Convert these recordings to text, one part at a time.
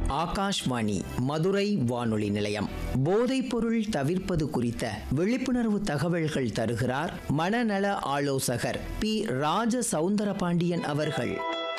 ஆகாஷ்வாணி மதுரை வானொலி நிலையம் போதைப்பொருள் தவிர்ப்பது குறித்த விழிப்புணர்வு தகவல்கள் தருகிறார் மனநல ஆலோசகர் பி ராஜ சவுந்தரபாண்டியன் அவர்கள்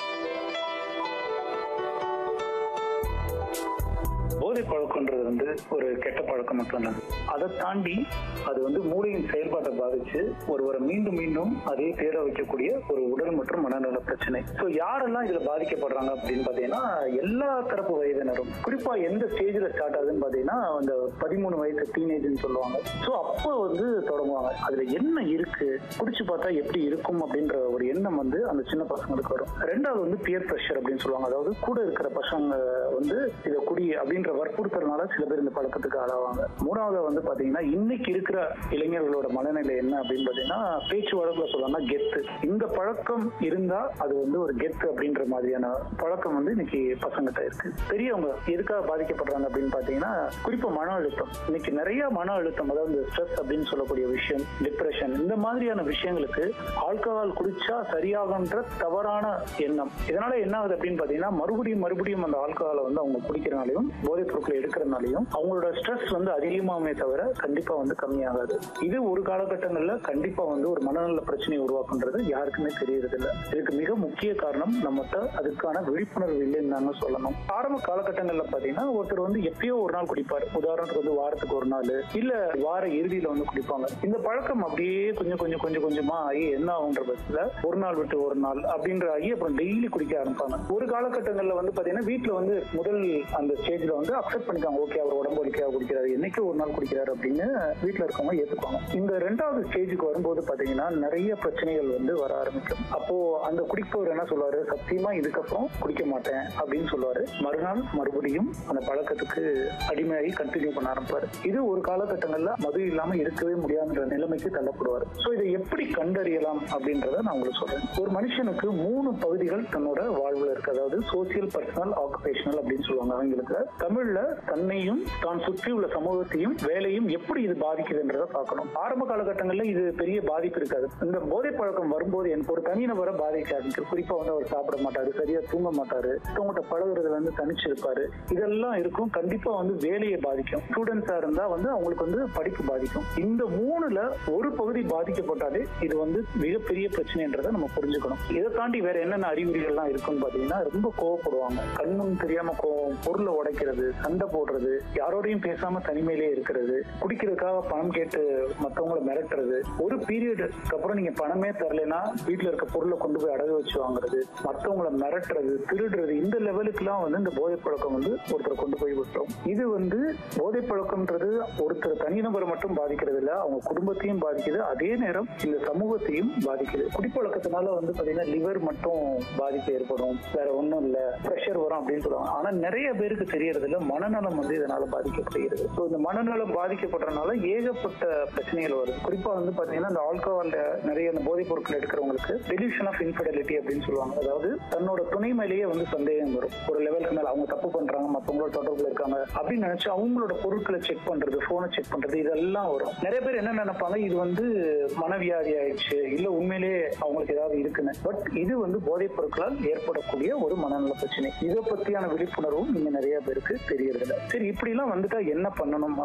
போதை பழக்கம்ன்றது வந்து ஒரு கெட்ட பழக்கம் மட்டும்தான் அதை தாண்டி அது வந்து மூளையின் செயல்பாட்டை பாதிச்சு ஒருவரை மீண்டும் மீண்டும் அதே தேட வைக்கக்கூடிய ஒரு உடல் மற்றும் மனநல பிரச்சனை ஸோ யாரெல்லாம் இதுல பாதிக்கப்படுறாங்க அப்படின்னு பாத்தீங்கன்னா எல்லா தரப்பு வயதினரும் குறிப்பா எந்த ஸ்டேஜ்ல ஸ்டார்ட் ஆகுதுன்னு பாத்தீங்கன்னா அந்த பதிமூணு வயசு டீனேஜ்னு சொல்லுவாங்க ஸோ அப்போ வந்து தொடங்குவாங்க அதுல என்ன இருக்கு குடிச்சு பார்த்தா எப்படி இருக்கும் அப்படின்ற ஒரு எண்ணம் வந்து அந்த சின்ன பசங்களுக்கு வரும் ரெண்டாவது வந்து பியர் ப்ரெஷர் அப்படின்னு சொல்லுவாங்க அதாவது கூட இருக்கிற பசங்க வந்து இதை குடி அப்படின்ற வற்புறுத்தல்னால சில பேர் இந்த பழக்கத்துக்கு ஆளாவாங்க மூணாவது வந்து பாத்தீங்கன்னா இன்னைக்கு இருக்கிற இளைஞர்களோட மனநிலை என்ன அப்படின்னு பாத்தீங்கன்னா பேச்சு வழக்குல சொல்லலாம் கெத்து இந்த பழக்கம் இருந்தா அது வந்து ஒரு கெத்து அப்படின்ற மாதிரியான பழக்கம் வந்து இன்னைக்கு பசங்கிட்ட இருக்கு பெரியவங்க எதுக்காக பாதிக்கப்படுறாங்க அப்படின்னு பாத்தீங்கன்னா குறிப்பா மன அழுத்தம் இன்னைக்கு நிறைய மன அழுத்தம் அதாவது இந்த ஸ்ட்ரெஸ் அப்படின்னு சொல்லக்கூடிய விஷயம் டிப்ரெஷன் இந்த மாதிரியான விஷயங்களுக்கு ஆல்கஹால் குடிச்சா சரியாகுன்ற தவறான எண்ணம் இதனால என்ன ஆகுது அப்படின்னு பாத்தீங்கன்னா மறுபடியும் மறுபடியும் அந்த ஆல்கஹாலை வந்து அவங்க குடிக்கிறனாலையும் போதைப் பொருட்களை எடுக்கிறனாலையும் அவங்களோட ஸ்ட்ரெஸ் வந்து அதிகமாகுமே தவிர கண்டிப்பா வந்து கம்மியாகாது இது ஒரு காலகட்டங்கள்ல கண்டிப்பா வந்து ஒரு மனநல பிரச்சனையை உருவாக்குன்றது யாருக்குமே தெரியறது இல்ல இதுக்கு மிக முக்கிய காரணம் நம்மகிட்ட அதுக்கான விழிப்புணர்வு இல்லைன்னு தாங்க சொல்லணும் ஆரம்ப காலகட்டங்கள்ல பாத்தீங்கன்னா ஒருத்தர் வந்து எப்பயோ ஒரு நாள் குடிப்பார் உதாரணத்துக்கு வந்து வாரத்துக்கு ஒரு நாள் இல்ல வார இறுதியில வந்து குடிப்பாங்க இந்த பழக்கம் அப்படியே கொஞ்சம் கொஞ்சம் கொஞ்சம் கொஞ்சமா ஆகி என்ன ஆகுன்ற பட்சத்துல ஒரு நாள் விட்டு ஒரு நாள் அப்படின்ற ஆகி அப்புறம் டெய்லி குடிக்க ஆரம்பிப்பாங்க ஒரு காலகட்டங்கள்ல வந்து பாத்தீங்கன்னா வீட்டுல வந்து முதல் அந்த ஸ்டேஜ்ல வந்து அக்செப்ட் பண்ணிக்காங்க ஓகே அவர் உடம்பு வலிக்காக குடிக்கிறாரு என்னைக்கு ஒரு நாள் குடிக்கிறாரு அப்படின்னு வீட்டுல இருக்கவங்க ஏத்துக்குவாங்க இந்த ரெண்டாவது ஸ்டேஜுக்கு வரும்போது பாத்தீங்கன்னா நிறைய பிரச்சனைகள் வந்து வர ஆரம்பிக்கும் அப்போ அந்த குடிப்பவர் என்ன சொல்லுவாரு சத்தியமா இதுக்கப்புறம் குடிக்க மாட்டேன் அப்படின்னு சொல்லுவாரு மறுநாள் மறுபடியும் அந்த பழக்கத்துக்கு அடிமையாகி கண்டினியூ பண்ண ஆரம்பிப்பாரு இது ஒரு காலகட்டங்கள்ல மது இல்லாம இருக்கவே முடியாதுன்ற நிலைமைக்கு தள்ளப்படுவார் சோ இதை எப்படி கண்டறியலாம் அப்படின்றத நான் உங்களுக்கு சொல்றேன் ஒரு மனுஷனுக்கு மூணு பகுதிகள் தன்னோட வாழ்வுல இருக்கு அதாவது சோசியல் பர்சனல் ஆக்குபேஷனல் அப்படின்னு சொல்லுவாங்க ஆங்கிலத்துல தமிழ்ல தன்னையும் தான் சுற்றி உள்ள சமூகத்தையும் வேலையும் எப்படி இது பாதிக்குதுன்றத பார்க்கணும் ஆரம்ப காலகட்டங்கள்ல இது பெரிய பாதிப்பு இருக்காது இந்த போதை பழக்கம் வரும்போது எனக்கு ஒரு தனிநபரை பாதிக்க ஆரம்பிக்கும் குறிப்பா வந்து அவர் சாப்பிட மாட்டாரு சரியா தூங்க மாட்டாரு தூங்கிட்ட பழகுறதுல வந்து தனிச்சு இருப்பாரு இதெல்லாம் இருக்கும் கண்டிப்பா வந்து வேலையை பாதிக்கும் ஸ்டூடெண்ட்ஸா இருந்தா வந்து அவங்களுக்கு வந்து படிப்பு பாதிக்கும் இந்த மூணுல ஒரு பகுதி பாதிக்கப்பட்டாலே இது வந்து மிகப்பெரிய பிரச்சனைன்றதை நம்ம புரிஞ்சுக்கணும் இதை தாண்டி வேற என்னென்ன அறிகுறிகள்லாம் இருக்குன்னு பாத்தீங்கன்னா ரொம்ப கோவப்படுவாங்க கண்ணும் தெரியாம கோவம் பொருளை உடைக்கிறது சண்டை போடுறது யாரோடையும் பேசாம தனிமையிலே இருக்கிறது குடிக்கிறதுக்காக பணம் கேட்டு மத்தவங்களை மிரட்டுறது ஒரு பீரியடுக்கு அப்புறம் நீங்க பணமே தரலைன்னா வீட்டுல இருக்க பொருளை கொண்டு போய் அடகு வச்சு வாங்குறது மத்தவங்களை மிரட்டுறது திருடுறது இந்த லெவலுக்குலாம் வந்து இந்த போதை பழக்கம் வந்து ஒருத்தர் கொண்டு போய் விட்டோம் இது வந்து போதை பழக்கம்ன்றது ஒருத்தர் தனிநபரை மட்டும் பாதிக்கிறது இல்ல அவங்க குடும்பத்தையும் பாதிக்குது அதே நேரம் இந்த சமூகத்தையும் பாதிக்குது குடிப்பழக்கத்தினால வந்து பாத்தீங்கன்னா லிவர் மட்டும் பாதிப்பு ஏற்படும் வேற ஒண்ணும் இல்ல ப்ரெஷர் வரும் அப்படின்னு சொல்லுவாங்க ஆனா நிறைய பேருக்கு தெரியறது இல்ல மனநலம் வந்து இதனால பாதிக்கப்படுகிறது ஸோ இந்த மனநலம் பாதிக்கப்படுறதுனால ஏகப்பட்ட பிரச்சனைகள் வருது குறிப்பா வந்து பாத்தீங்கன்னா இந்த ஆல்கஹால் நிறைய இந்த போதைப் பொருட்கள் எடுக்கிறவங்களுக்கு டெலியூஷன் ஆஃப் இன்ஃபிடலிட்டி அப்படின்னு சொல்லுவாங்க அதாவது தன்னோட துணை மேலேயே வந்து சந்தேகம் வரும் ஒரு லெவலுக்கு மேல அவங்க தப்பு பண்றாங்க மத்தவங்களோட தொடர்புல இருக்காங்க அப்படின்னு நினைச்சு அவங்களோட பொருட்களை செக் பண்றது போனை செக் பண்றது இதெல்லாம் வரும் நிறைய பேர் என்ன நினைப்பாங்க இது வந்து மனவியாதி ஆயிடுச்சு இல்ல உண்மையிலே அவங்களுக்கு ஏதாவது இருக்குன்னு பட் இது வந்து போதைப் பொருட்களால் ஏற்படக்கூடிய ஒரு மனநல பிரச்சனை இதை பத்தியான விழிப்புணர்வும் இங்க நிறைய பேருக்கு தெரியறதில்ல சரி இப்படி எல்லாம் வந்துட்டா என்ன பண்ணணும்